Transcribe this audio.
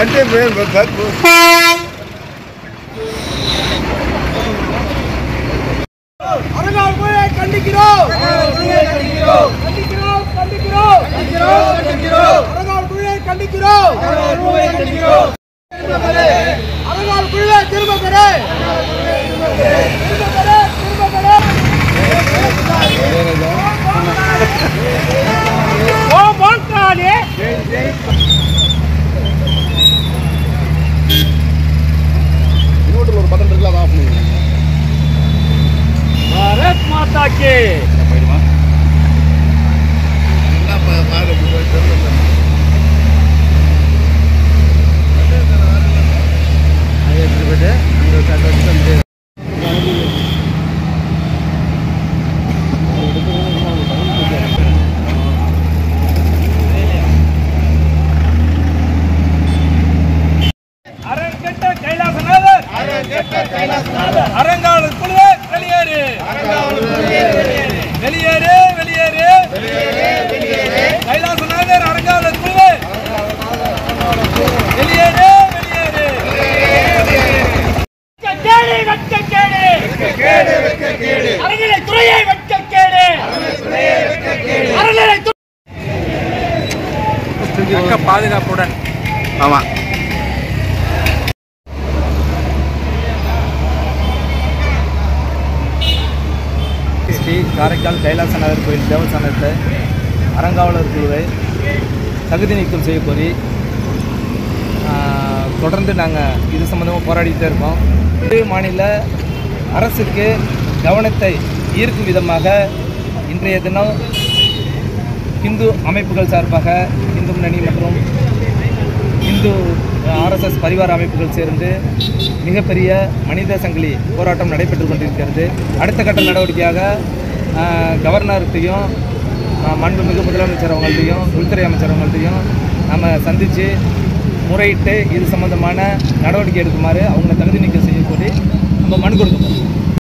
வண்டி பேர் பத்து அரங்கால் குழுவை கண்டிக்கிறோம் கண்டிக்கிறோம் கண்டிக்கிறோம் அரங்கால் குழுவை கண்டிக்கிறோம் அரங்கால் குழுவை திரும்ப பெறு திரும்ப பெறு திரும்ப பெறு ஓ பால்கானே இன்னொரு ஒரு பட்டன் இருக்குல்ல அதான் ஆஃப் பண்ணுங்க பாரத் மாதா கே என்னப்பா பாரு இப்படி போய் தெரியல. அரங்கட்ட கைலாசநாதர் அரங்காவலர் குழுவே வெளியேறு வெளியேறு வெளியேறு கைலாசநாதர் அரங்காவலர் குழுவே வெளியேறு வெளியேறு கேடு வெட்க கேடு அறநிலை துறையை வெட்க கேடு அறநிலை துறை பாதுகாப்புடன் ஆமா ஸ்ரீ காரைக்கால் கைலாசநாதர் கோயில் தேவஸ்தானத்தை அறங்காவலர் குழுவை தகுதி நீக்கம் செய்ய கோரி ஆஹ், தொடர்ந்து நாங்கள் இது சம்மந்தமாக போராடிட்டே இருக்கோம் இது மாநில அரசுக்கு கவனத்தை ஈர்க்கும் விதமாக இன்றைய தினம் இந்து அமைப்புகள் சார்பாக இந்து முன்னணி மற்றும் இந்து ஆர்எஸ்எஸ் பரிவார அமைப்புகள் சேர்ந்து மிகப்பெரிய மனித சங்கிலி போராட்டம் நடைபெற்று கொண்டிருக்கிறது அடுத்த கட்ட நடவடிக்கையாக ஆஹ், கவர்னர்கிட்டையும் ஆஹ், மாண்புமிகு முதலமைச்சர் அவங்கள்ட்டையும் உள்துறை அமைச்சர் அவங்கள்ட்டையும் நம்ம சந்தித்து முறையிட்டு இது சம்பந்தமான நடவடிக்கை எடுக்குமாறு அவங்களை தகுதி நீக்கம் செய்ய சொல்லி நம்ம மனு கொடுக்கணும்